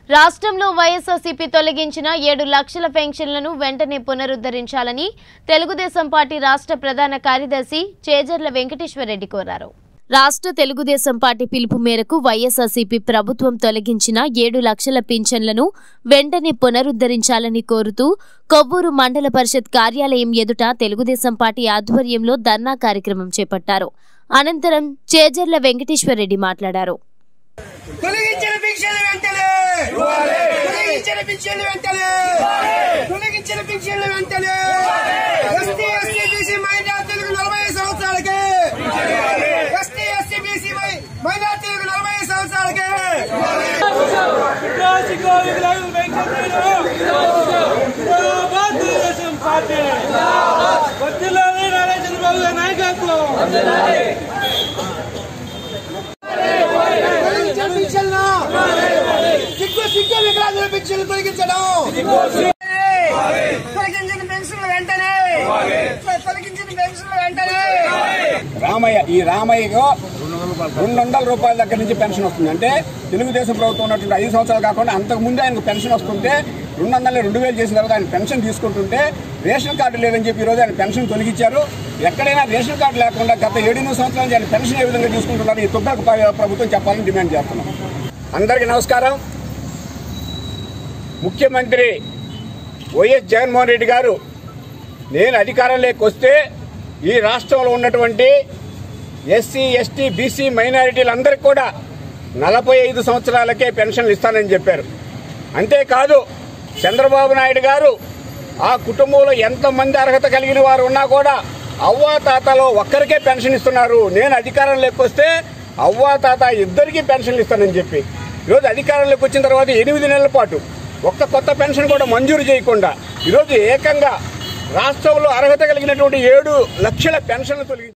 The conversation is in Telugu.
రాష్ట్రంలో వైఎస్ఆర్సీపీ తొలగించిన ఏడు లక్షల పెన్షన్లను వెంటనే పునరుద్ధరించాలని తెలుగుదేశం పార్టీ రాష్ట్ర ప్రధాన కార్యదర్శి చేజర్ల వెంకటేశ్వరరెడ్డి కోరారు రాష్ట్ర తెలుగుదేశం పార్టీ పిలుపు మేరకు వైఎస్ఆర్సీపీ ప్రభుత్వం తొలగించిన ఏడు లక్షల పింఛన్లను వెంటనే పునరుద్ధరించాలని కోరుతూ కొవ్వూరు మండల పరిషత్ కార్యాలయం ఎదుట తెలుగుదేశం పార్టీ ఆధ్వర్యంలో ధర్నా కార్యక్రమం చేపట్టారు అనంతరం చేజర్ల వెంకటేశ్వరరెడ్డి మాట్లాడారు తొలగించిన పింఛన్లు వెంటనే తొలగించిన పింఛన్లు వెంటనే తొలగించిన పింఛన్లు వెంటనే ఎస్టీ ఎస్టీ బీసీ మైనార్టీలకు నలభై సంవత్సరాలకి ఎస్టీ ఎస్టీ బీసీ మైనార్టీలకు నలభై సంవత్సరాలకి తొలగించిన పింఛన్లు సిగ్గు సిగ్గు వికలాంగుల పింఛన్లు తొలగించడం తొలగించిన పెన్షన్లు వెంటనే తొలగించిన పెన్షన్లు వెంటనే రామయ్య ఈ రామయ్యకు రెండు వందల రూపాయల దగ్గర నుంచి పెన్షన్ వస్తుంది అంటే తెలుగుదేశం ప్రభుత్వం ఉన్నటువంటి ఐదు సంవత్సరాలు కాకుండా అంతకు ముందే ఆయనకు పెన్షన్ వస్తుంటే రెండు వందల రెండు వేలు చేసిన తర్వాత ఆయన పెన్షన్ తీసుకుంటుంటే రేషన్ కార్డు లేదని చెప్పి ఈరోజు ఆయన పెన్షన్ తొలగించారు ఎక్కడైనా రేషన్ కార్డు లేకుండా గత ఏడెనిమిది సంవత్సరాల నుంచి ఆయన పెన్షన్ ఏ విధంగా తీసుకుంటున్నారు ఈ తుబ్బకు ప్రభుత్వం చెప్పాలని డిమాండ్ చేస్తున్నాం అందరికీ నమస్కారం ముఖ్యమంత్రి వైఎస్ జగన్మోహన్ రెడ్డి గారు నేను అధికారంలోకి వస్తే ఈ రాష్ట్రంలో ఉన్నటువంటి ఎస్సీ ఎస్టీ బీసీ మైనారిటీలందరికీ కూడా నలభై ఐదు సంవత్సరాలకే పెన్షన్లు ఇస్తానని చెప్పారు అంతేకాదు చంద్రబాబు నాయుడు గారు ఆ కుటుంబంలో ఎంతమంది అర్హత కలిగిన వారు ఉన్నా కూడా అవ్వా తాతలో ఒక్కరికే పెన్షన్ ఇస్తున్నారు నేను అధికారంలోకి వస్తే అవ్వా తాత ఇద్దరికీ పెన్షన్లు ఇస్తానని చెప్పి ఈరోజు అధికారంలోకి వచ్చిన తర్వాత ఎనిమిది నెలల పాటు ఒక్క కొత్త పెన్షన్ కూడా మంజూరు చేయకుండా ఈరోజు ఏకంగా రాష్ట్రంలో అర్హత కలిగినటువంటి ఏడు లక్షల పెన్షన్లు తొలగి